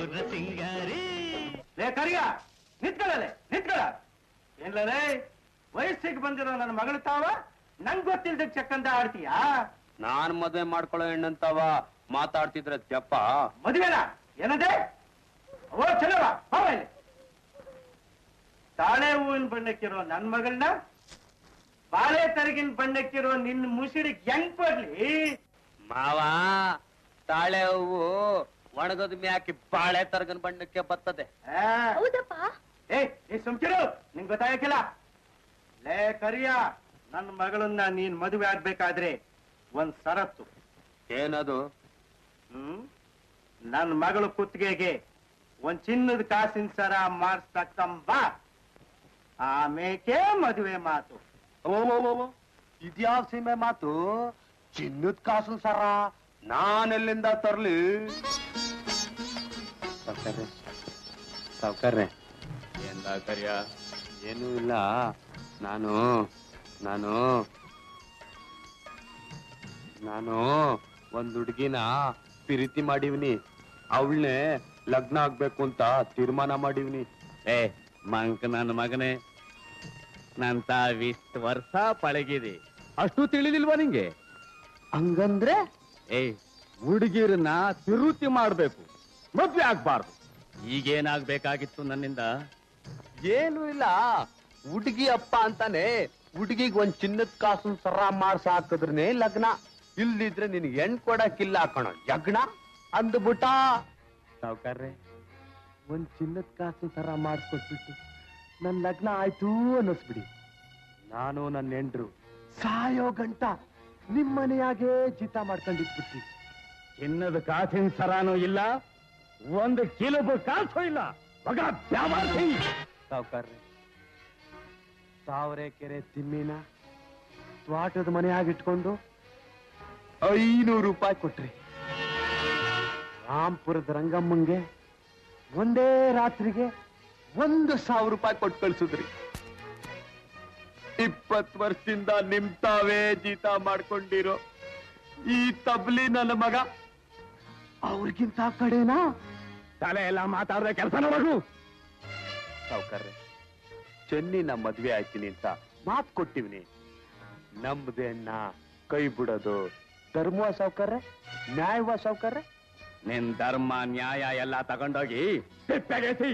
ಸಿಂಗಾರಿ ಲೇ ಕರಿಯ ನಿಂತ್ಕೊಳ್ಳಲೆ ನಿಂತ್ಕೊಳ್ಳ ಏನ್ಲೇ ವಯಸ್ಸಿಗೆ ಬಂದಿರೋ ನನ್ನ ಮಗಳು ತಾವ ನಂಗ್ ಗೊತ್ತಿಲ್ದ ಚಕ್ಕಂದ ಆಡ್ತೀಯಾ ನಾನ್ ಮದ್ವೆ ಮಾಡ್ಕೊಳ್ಳೋ ಹೆಣ್ಣಂತವ ಮಾತಾಡ್ತಿದ್ರೆ ಜಪ್ಪ ಮದುವೆನ ಏನದೆ ಓ ಚಲವ ಹೋಗ ಇಲ್ಲಿ ತಾಳೆ ಹೂವಿನ ಬಣ್ಣಕ್ಕಿರೋ ನನ್ ಮಗಳನ್ನ ಬಾಳೆ ತರಗಿನ ಬಣ್ಣಕ್ಕಿರೋ ನಿನ್ನ ಮುಸಿಡಿಗೆ ಹೆಂಗ್ ಕೊಡ್ಲಿ ಮಾವ ತಾಳೆ ಹೂವು ಒಣಗದ ಮ್ಯಾಕಿ ಬಾಳೆ ತರಗನ್ ಬಣ್ಣಕ್ಕೆ ಬರ್ತದೆ ಆ, ಹೌದಪ್ಪ ಏ ನೀ ಸುಮ್ಕಿರು ನಿಂಗ್ ಗೊತ್ತಾಗಕ್ಕಿಲ್ಲ ಲೇ ಕರಿಯ ನನ್ನ ಮಗಳನ್ನ ನೀನ್ ಮದುವೆ ಆಗ್ಬೇಕಾದ್ರೆ ಒಂದ್ ಸರತ್ತು ಏನದು ಹ್ಮ್ ನನ್ನ ಮಗಳು ಕುತ್ತಿಗೆಗೆ ಒಂದ್ ಚಿನ್ನದ ಕಾಸಿನ ಸರ ಮಾಡಿಸ್ತಕ್ಕಂಬ ಆಮೇಕೆ ಮದುವೆ ಮಾತು ಇದ್ಯಾವ ಸೀಮೆ ಮಾತು ಚಿನ್ನದ ಕಾಸು ಸರ ನಾನೆಲ್ಲಿಂದ ತರ್ಲಿ ಸಾವ್ಕಾರ್ರೆ ಸಾವ್ಕಾರ್ರೆ ಏನ್ ಕರಿಯ ಏನೂ ಇಲ್ಲ ನಾನು ನಾನು ನಾನು ಒಂದ್ ಹುಡ್ಗಿನ ಪ್ರೀತಿ ಮಾಡಿವ್ನಿ ಅವಳನ್ನೇ ಲಗ್ನ ಆಗ್ಬೇಕು ಅಂತ ತೀರ್ಮಾನ ಮಾಡಿವ್ನಿ ಏ ಮಂಕ ನನ್ನ ಮಗನೇ ನನ್ ತಾವಿಷ್ಟು ವರ್ಷ ಪಳಗಿದೆ ಅಷ್ಟು ತಿಳಿದಿಲ್ವಾ ನಿಂಗೆ ಹಂಗಂದ್ರೆ ಏ ಹುಡುಗಿರನ್ನ ತಿರುತಿ ಮಾಡ್ಬೇಕು ಮದ್ವೆ ಆಗ್ಬಾರ್ದು ಈಗೇನಾಗ್ಬೇಕಾಗಿತ್ತು ನನ್ನಿಂದ ಏನು ಇಲ್ಲ ಹುಡುಗಿ ಅಪ್ಪ ಅಂತಾನೆ ಹುಡುಗಿಗ್ ಒಂದ್ ಚಿನ್ನದ ಕಾಸು ಸರ ಮಾಡ್ಸ ಹಾಕಿದ್ರನೆ ಲಗ್ನ ಇಲ್ಲಿದ್ರೆ ನಿನ್ ಹೆಣ್ ಕೊಡಕ್ಕಿಲ್ಲ ಕಣ ಯಗ್ನ ಅಂದ್ಬಿಟ್ಟ ಸಾವ್ಕಾರ್ರೆ ಒಂದ್ ಚಿನ್ನದ ಕಾಸು ಸರ ಮಾಡಿಸ್ಕೊಟ್ಬಿಟ್ಟು ನನ್ ಲಗ್ನ ಆಯ್ತು ಅನ್ನಿಸ್ಬಿಡಿ ನಾನು ನನ್ನ ಹೆಂಡ್ರು ಸಾಯೋ ಗಂಟ ನಿಮ್ಮನೆಯಾಗೆ ಜೀತ ಮಾಡ್ಕೊಂಡಿದ್ಬಿಟ್ಟಿ ಚಿನ್ನದ ಕಾಸಿನ ಸರಾನೂ ಇಲ್ಲ ಒಂದು ಕಿಲುಬು ಕಾಸು ಇಲ್ಲ ಮಗ ಬ್ಯಾವಾರ್ಸಿ. ಸಾವ್ಕಾರ್ರೆ ತಾವರೆಕೆರೆ ತಿಮ್ಮಿನ ತ್ವಾಟದ ಮನೆಯಾಗಿಟ್ಕೊಂಡು ಐನೂರು ರೂಪಾಯಿ ಕೊಟ್ರಿ ರಾಂಪುರದ ರಂಗಮ್ಮಂಗೆ ಒಂದೇ ರಾತ್ರಿಗೆ ಒಂದು ಸಾವಿರ ರೂಪಾಯಿ ಕೊಟ್ಟು ಕಳ್ಸಿದ್ರಿ ಇಪ್ಪತ್ ವರ್ಷದಿಂದ ನಿಮ್ ತಾವೇ ಜೀತ ಮಾಡ್ಕೊಂಡಿರೋ ಈ ತಬ್ಲಿ ನನ್ನ ಮಗ ಅವ್ರಿಗಿಂತ ಕಡೆನಾ ತಲೆ ಎಲ್ಲ ಮಾತಾಡ್ರೆ ಕೆಲಸ ನೋಡೋದು ಸಾವ್ಕಾರ್ರೆ ಚೆನ್ನಿನ ಮದ್ವೆ ಆಯ್ತೀನಿ ಅಂತ ಮಾತ್ ಕೊಟ್ಟಿವ್ನಿ ನಮ್ದೆ ಅಣ್ಣ ಕೈ ಬಿಡೋದು ಧರ್ಮವ ಸಾವ್ಕಾರ್ರೆ ನ್ಯಾಯವ ಸಾವ್ಕಾರ್ರೆ ನಿನ್ ಧರ್ಮ ನ್ಯಾಯ ಎಲ್ಲ ತಗೊಂಡೋಗಿ ತಿಪ್ಪೆಗೆಸಿ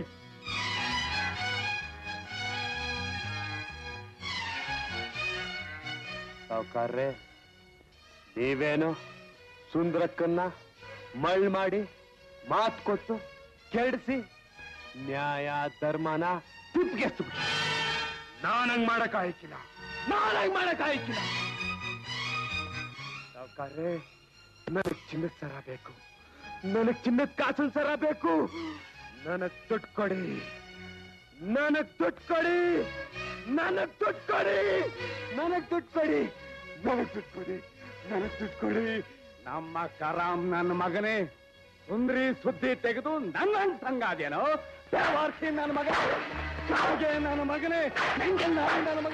ಸಾವ್ಕಾರ್ರೆ ನೀವೇನು ಸುಂದರಕ್ಕನ್ನ ಮಳ್ ಮಾಡಿ ಮಾತ್ ಕೊಟ್ಟು ಕೆಡಿಸಿ ನ್ಯಾಯ ಧರ್ಮನ ತಿಪ್ಪಿಗೆಸ್ತು ನಾನಂಗ್ ಮಾಡಕ್ ಆಯ್ಕಿಲ್ಲ ನಾನಂಗ್ ಮಾಡಕ್ ಆಯ್ಕಿಲ್ಲ ಸಾವ್ಕಾರ್ರೆ ನನಗ್ ಚಿನ್ನದ ಸರ ಬೇಕು ನನಗ್ ಚಿನ್ನದ ಕಾಸಿನ ಸರ ಬೇಕು ನನಗ್ ದುಡ್ಡು ಕೊಡಿ ನನಗ್ ದುಡ್ಡು ಕೊಡಿ ನನಗ್ ದುಡ್ಡು ಕೊಡಿ ನನಗ್ ದುಡ್ಡು ಕೊಡಿ ನನಗ್ ದುಡ್ಡು ಕೊಡಿ ನನಗ್ ದುಡ್ಡು ಕೊಡಿ ನಮ್ಮ ಕರಾಮ್ ನನ್ನ ಮಗನೇ ಸುಂದ್ರಿ ಸುದ್ದಿ ತೆಗೆದು ನನ್ನ ಸಂಗಾದೇನೋ ದೇವಾರ್ಸಿ ನನ್ನ ಮಗ ಸಾವಿಗೆ ನನ್ನ ಮಗನೇ ನಿಂಗೆ ನಾನು ನನ್ನ ಮಗ